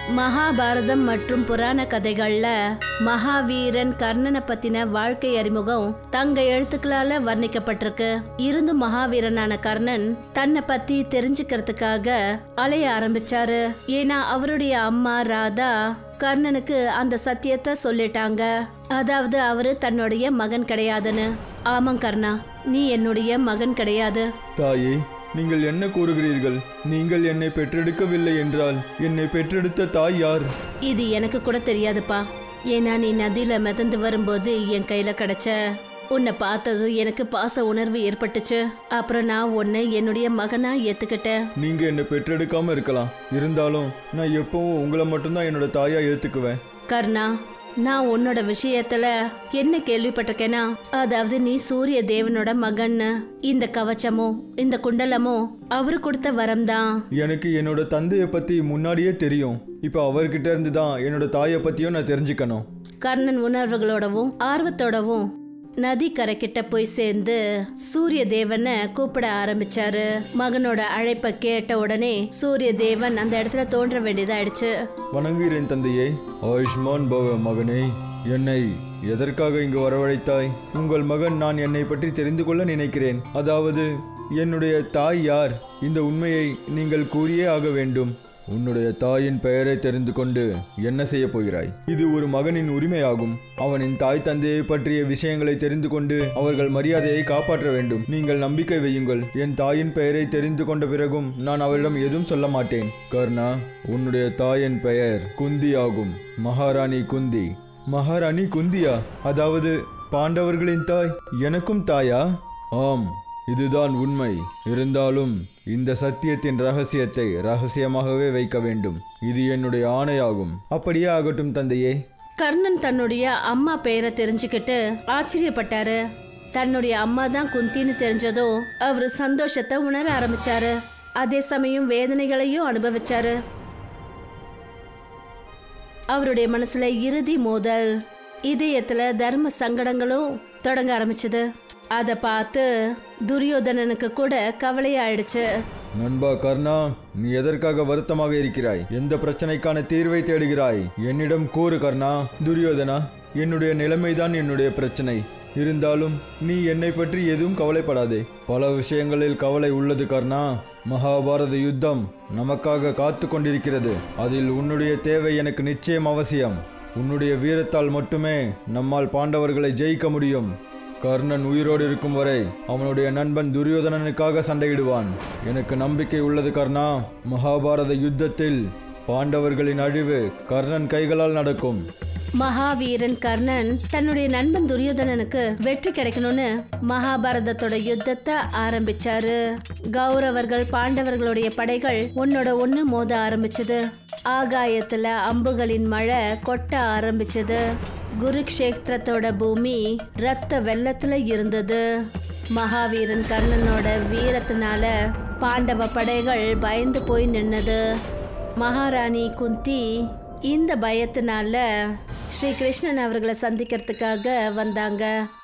மகாபாரதம் மற்றும் புராண கதைகள்ல மகாவீரன் கர்ணனை பத்தின வாழ்க்கை அறிமுகம் தங்க எழுத்துக்களால வர்ணிக்கப்பட்டிருக்கு இருந்தும் மகாவீரனான கர்ணன் தன்னை பத்தி தெரிஞ்சுக்கிறதுக்காக அலைய ஆரம்பிச்சாரு ஏன்னா அவருடைய அம்மா ராதா கர்ணனுக்கு அந்த சத்தியத்தை சொல்லிட்டாங்க அதாவது அவரு தன்னுடைய மகன் கிடையாதுன்னு ஆமாம் கர்ணா நீ என்னுடைய மகன் கிடையாது தாயே நீங்கள் என்ன கூறுகிறீர்கள் நீங்கள் என்னை பெற்றெடுக்கவில்லை என்றால் என்னை பெற்றெடுத்த தாய் யார் இது எனக்கு கூட தெரியாதுப்பா ஏன்னா நீ நதியில மிதந்து வரும்போது என் கையில கிடைச்ச உன்னை பார்த்ததும் எனக்கு பாச உணர்வு ஏற்பட்டுச்சு அப்புறம் நான் உன்னை என்னுடைய மகனா ஏத்துக்கிட்டேன் நீங்க என்னை பெற்றெடுக்காம இருக்கலாம் இருந்தாலும் நான் எப்பவும் உங்களை மட்டும்தான் என்னோட தாயா ஏத்துக்குவேன் கர்ணா நான் உன்னோட விஷயத்துல என்ன கேள்விப்பட்டிருக்கேனா அதாவது நீ சூரிய தேவனோட மகன்னு இந்த கவச்சமும் இந்த குண்டலமும் அவரு கொடுத்த வரம் தான் எனக்கு என்னோட தந்தையை பத்தி முன்னாடியே தெரியும் இப்போ அவர்கிட்ட இருந்து தான் என்னோட தாயை பத்தியும் நான் தெரிஞ்சுக்கணும் கர்ணன் உணர்வுகளோடவும் ஆர்வத்தோடவும் நதி கரைக்கிட்ட போய் சேர்ந்து சூரிய தேவனை கூப்பிட ஆரம்பிச்சாரு மகனோட அழைப்ப கேட்ட உடனே சூரிய தேவன் அந்த இடத்துல தோன்ற வேண்டியதாயிடுச்சு வணங்குகிறேன் தந்தையே ஆயுஷ்மான் பவ மகனே என்னை எதற்காக இங்கு வரவழைத்தாய் உங்கள் மகன் நான் என்னை பற்றி தெரிந்து கொள்ள நினைக்கிறேன் அதாவது என்னுடைய தாய் யார் இந்த உண்மையை நீங்கள் கூறியே ஆக வேண்டும் உன்னுடைய தாயின் பெயரை தெரிந்து கொண்டு என்ன செய்ய போகிறாய் இது ஒரு மகனின் உரிமையாகும் அவனின் தாய் தந்தையை பற்றிய விஷயங்களை தெரிந்து கொண்டு அவர்கள் மரியாதையை காப்பாற்ற வேண்டும் நீங்கள் நம்பிக்கை வையுங்கள் என் தாயின் பெயரை தெரிந்து கொண்ட பிறகும் நான் அவரிடம் எதுவும் சொல்ல மாட்டேன் கர்ணா உன்னுடைய தாயின் பெயர் குந்தி ஆகும் மகாராணி குந்தி மகாராணி குந்தியா அதாவது பாண்டவர்களின் தாய் எனக்கும் தாயா ஆம் இதுதான் உண்மை இருந்தாலும் இந்த சத்தியத்தின் ரகசியத்தை ரகசியமாகவே வைக்க வேண்டும் இது என்னுடைய ஆணையாகும் அப்படியே ஆகட்டும் தந்தையே கர்ணன் தன்னுடைய அம்மா பெயரை தெரிஞ்சுக்கிட்டு ஆச்சரியப்பட்டாரு தன்னுடைய அம்மா தான் குந்தின்னு தெரிஞ்சதும் அவர் சந்தோஷத்தை உணர ஆரம்பிச்சாரு அதே சமயம் வேதனைகளையும் அனுபவிச்சாரு அவருடைய மனசுல இறுதி மோதல் இதயத்துல தர்ம சங்கடங்களும் தொடங்க ஆரம்பிச்சது அதை பார்த்து துரியோதனனுக்கு கூட கவலையாயிடுச்சு நண்பா கர்ணா நீ எதற்காக வருத்தமாக இருக்கிறாய் எந்த பிரச்சனைக்கான தீர்வை தேடுகிறாய் என்னிடம் கூறு கர்ணா துரியோதனா என்னுடைய நிலைமைதான் என்னுடைய பிரச்சனை இருந்தாலும் நீ என்னை பற்றி எதுவும் கவலைப்படாதே பல விஷயங்களில் கவலை உள்ளது கர்ணா மகாபாரத யுத்தம் நமக்காக காத்து கொண்டிருக்கிறது அதில் உன்னுடைய தேவை எனக்கு நிச்சயம் அவசியம் உன்னுடைய வீரத்தால் மட்டுமே நம்மால் பாண்டவர்களை ஜெயிக்க முடியும் கர்ணன் உயிரோடு இருக்கும் வரை அவனுடைய நண்பன் துரியோதனனுக்காக சண்டையிடுவான் எனக்கு நம்பிக்கை உள்ளது கர்ணா மகாபாரத யுத்தத்தில் பாண்டவர்களின் அழிவு கர்ணன் கைகளால் நடக்கும் மகாவீரன் கர்ணன் தன்னுடைய நண்பன் துரியோதனனுக்கு வெற்றி கிடைக்கணும்னு மகாபாரதத்தோட யுத்தத்தை ஆரம்பிச்சாரு கௌரவர்கள் பாண்டவர்களுடைய படைகள் ஒன்னோட ஒண்ணு மோத ஆரம்பிச்சது ஆகாயத்துல அம்புகளின் மழை கொட்ட ஆரம்பிச்சது குருக்ஷேத்திரத்தோட பூமி ரத்த வெள்ளத்துல இருந்தது மகாவீரன் கர்ணனோட வீரத்தினால பாண்டவ படைகள் பயந்து போய் நின்னது மகாராணி குந்தி இந்த பயத்தினால ஸ்ரீ கிருஷ்ணன் அவர்களை சந்திக்கிறதுக்காக வந்தாங்க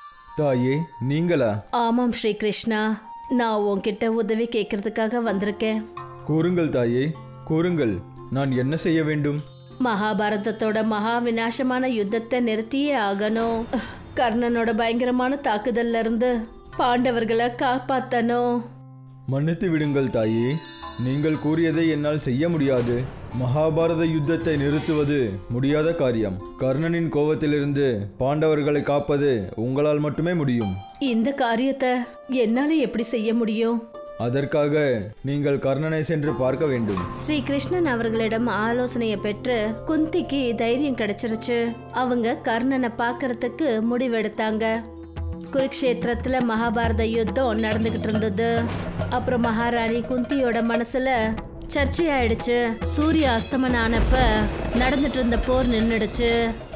தாயே நீங்களா ஆமாம் ஸ்ரீ கிருஷ்ணா நான் உன்கிட்ட உதவி கேட்கறதுக்காக வந்திருக்கேன் கூறுங்கள் தாயே கூறுங்கள் நான் என்ன செய்ய வேண்டும் மகாபாரதத்தோட மகா விநாசமான யுத்தத்தை நிறுத்தியே ஆகணும் கர்ணனோட பயங்கரமான தாக்குதல்ல இருந்து பாண்டவர்களை காப்பாத்தணும் மன்னித்து விடுங்கள் தாயே நீங்கள் கூறியதை என்னால் செய்ய முடியாது மகாபாரத யுத்தத்தை நிறுத்துவது முடியாத காரியம் கர்ணனின் கோபத்திலிருந்து பாண்டவர்களை காப்பது உங்களால் மட்டுமே முடியும் இந்த காரியத்தை என்னால எப்படி செய்ய முடியும் அதற்காக நீங்கள் கர்ணனை சென்று பார்க்க வேண்டும் ஸ்ரீ கிருஷ்ணன் அவர்களிடம் ஆலோசனையை பெற்று குந்திக்கு தைரியம் கிடைச்சிருச்சு அவங்க கர்ணனை பார்க்கறதுக்கு முடிவெடுத்தாங்க குருக்ஷேத்திரத்துல மகாபாரத யுத்தம் நடந்துகிட்டு இருந்தது அப்புறம் மகாராணி குந்தியோட மனசுல சர்ச்சையாயிடுச்சு சூரிய அஸ்தமனம் ஆனப்ப நடந்துட்டு இருந்த போர் நின்னுடுச்சு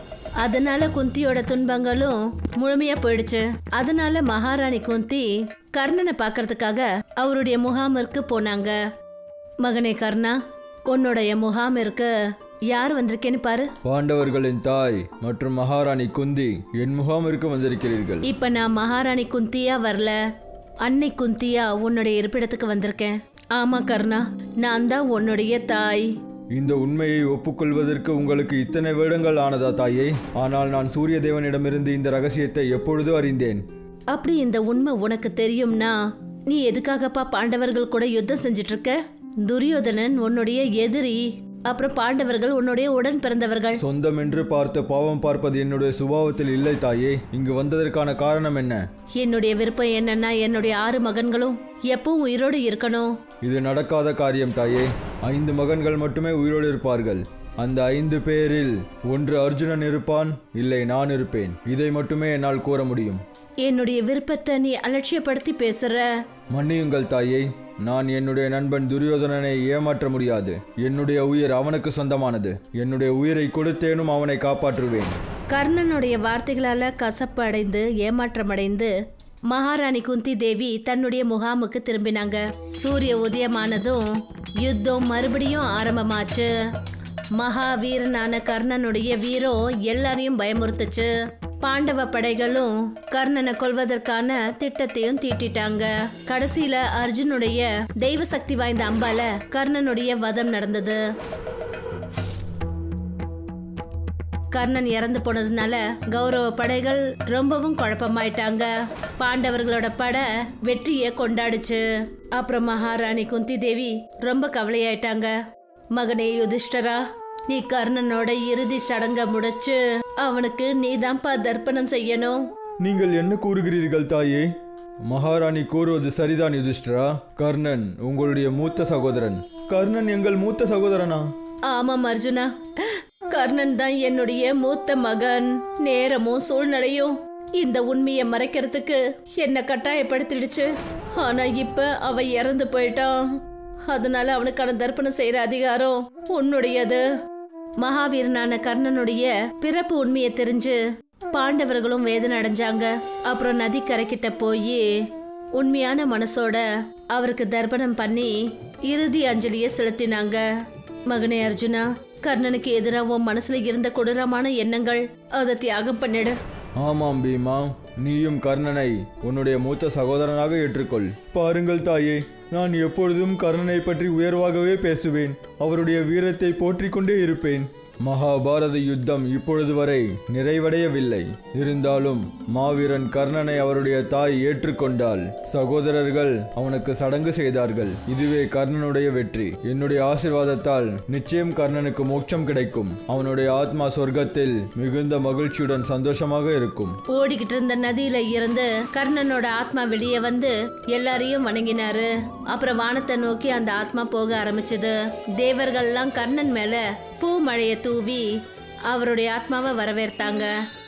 அதனால குந்தியோட துன்பங்களும் முழுமையா போயிடுச்சு அதனால மகாராணி குந்தி கர்ணனை பார்க்கறதுக்காக அவருடைய முகாமிற்கு போனாங்க மகனே கர்ணா உன்னுடைய முகாமிற்கு யார் வந்திருக்கேன்னு பாரு பாண்டவர்களின் தாய் மற்றும் மகாராணி குந்தி என் முகாமிற்கு வந்திருக்கிறீர்கள் இப்ப நான் மகாராணி குந்தியா வரல அன்னை குந்தியா உன்னுடைய இருப்பிடத்துக்கு வந்திருக்கேன் ஆமா கர்ணா நான் தான் உன்னுடைய தாய் இந்த உண்மையை ஒப்புக்கொள்வதற்கு உங்களுக்கு இத்தனை வருடங்கள் ஆனதா தாயே ஆனால் நான் சூரிய தேவனிடமிருந்து இந்த ரகசியத்தை எப்பொழுதோ அறிந்தேன் அப்படி இந்த உண்மை உனக்கு தெரியும்னா நீ எதுக்காகப்பா பாண்டவர்கள் கூட யுத்தம் செஞ்சிட்டு இருக்க துரியோதனன் உன்னுடைய எதிரி அப்புறம் பாண்டவர்கள் உன்னுடைய உடன் பிறந்தவர்கள் சொந்தம் என்று பார்த்து பாவம் பார்ப்பது என்னுடைய சுபாவத்தில் இல்லை தாயே இங்கு வந்ததற்கான காரணம் என்ன என்னுடைய விருப்பம் என்னன்னா என்னுடைய ஆறு மகன்களும் எப்பவும் உயிரோடு இருக்கணும் இது நடக்காத காரியம் தாயே ஐந்து மகன்கள் மட்டுமே உயிரோடு இருப்பார்கள் அந்த ஐந்து பேரில் ஒன்று அர்ஜுனன் இருப்பான் இல்லை நான் இருப்பேன் இதை மட்டுமே என்னால் கூற முடியும் என்னுடைய விருப்பத்தை நீ அலட்சியப்படுத்தி பேசுற மன்னியுங்கள் தாயே நான் என்னுடைய நண்பன் துரியோதனனை ஏமாற்ற முடியாது என்னுடைய உயிர் அவனுக்கு சொந்தமானது என்னுடைய உயிரை கொடுத்தேனும் அவனை காப்பாற்றுவேன் கர்ணனுடைய வார்த்தைகளால கசப்பு அடைந்து ஏமாற்றமடைந்து மகாராணி குந்தி தேவி தன்னுடைய முகாமுக்கு திரும்பினாங்க சூரிய உதயமானதும் யுத்தம் மறுபடியும் ஆரம்பமாச்சு மகாவீரனான கர்ணனுடைய வீரம் எல்லாரையும் பயமுறுத்துச்சு பாண்டவ படைகளும் கர்ணனை கொல்வதற்கான திட்டத்தையும் தீட்டிட்டாங்க கடைசியில அர்ஜுனுடைய தெய்வ சக்தி வாய்ந்த அம்பால கர்ணனுடைய வதம் நடந்தது கர்ணன் இறந்து போனதுனால கௌரவ படைகள் ரொம்பவும் குழப்பமாயிட்டாங்க பாண்டவர்களோட படை வெற்றியை கொண்டாடுச்சு அப்புறம் மகாராணி குந்தி தேவி ரொம்ப கவலையாயிட்டாங்க மகனே யுதிஷ்டரா நீ கர்ணனோட இறுதி சடங்க முடிச்சு அவனுக்கு நீதான்ப்பா தர்ப்பணம் செய்யணும் நீங்கள் என்ன கூறுகிறீர்கள் தாயே மகாராணி கூறுவது சரிதான் யுதிஷ்டரா கர்ணன் உங்களுடைய மூத்த சகோதரன் கர்ணன் எங்கள் மூத்த சகோதரனா ஆமாம் அர்ஜுனா கர்ணன் தான் என்னுடைய மூத்த மகன் நேரமும் சூழ்நிலையும் இந்த உண்மையை மறைக்கிறதுக்கு என்ன கட்டாயப்படுத்திடுச்சு ஆனா இப்ப அவ இறந்து போயிட்டான் அதனால அவனுக்கான தர்ப்பணம் செய்யற அதிகாரம் உன்னுடையது மகாவீரனான கர்ணனுடைய பிறப்பு உண்மையை தெரிஞ்சு பாண்டவர்களும் வேதனை அடைஞ்சாங்க அப்புறம் நதிக்கரைக்கிட்ட போய் உண்மையான மனசோட அவருக்கு தர்ப்பணம் பண்ணி இறுதி அஞ்சலியை செலுத்தினாங்க மகனே அர்ஜுனா கர்ணனுக்கு எதிராக உன் மனசுல இருந்த கொடூரமான எண்ணங்கள் அதை தியாகம் பண்ணிடு ஆமாம் பீமா நீயும் கர்ணனை உன்னுடைய மூத்த சகோதரனாக ஏற்றுக்கொள் பாருங்கள் தாயே நான் எப்பொழுதும் கர்ணனை பற்றி உயர்வாகவே பேசுவேன் அவருடைய வீரத்தை போற்றிக் கொண்டே இருப்பேன் மகாபாரத யுத்தம் இப்பொழுது வரை நிறைவடையவில்லை இருந்தாலும் மாவீரன் கர்ணனை அவருடைய தாய் ஏற்றுக்கொண்டால் சகோதரர்கள் அவனுக்கு சடங்கு செய்தார்கள் இதுவே கர்ணனுடைய வெற்றி என்னுடைய ஆசிர்வாதத்தால் நிச்சயம் கர்ணனுக்கு மோட்சம் கிடைக்கும் அவனுடைய ஆத்மா சொர்க்கத்தில் மிகுந்த மகிழ்ச்சியுடன் சந்தோஷமாக இருக்கும் ஓடிக்கிட்டு இருந்த நதியில இருந்து கர்ணனோட ஆத்மா வெளியே வந்து எல்லாரையும் வணங்கினாரு அப்புறம் வானத்தை நோக்கி அந்த ஆத்மா போக ஆரம்பிச்சது தேவர்கள்லாம் கர்ணன் மேல பூ மழையை தூவி அவருடைய ஆத்மாவை வரவேற்றாங்க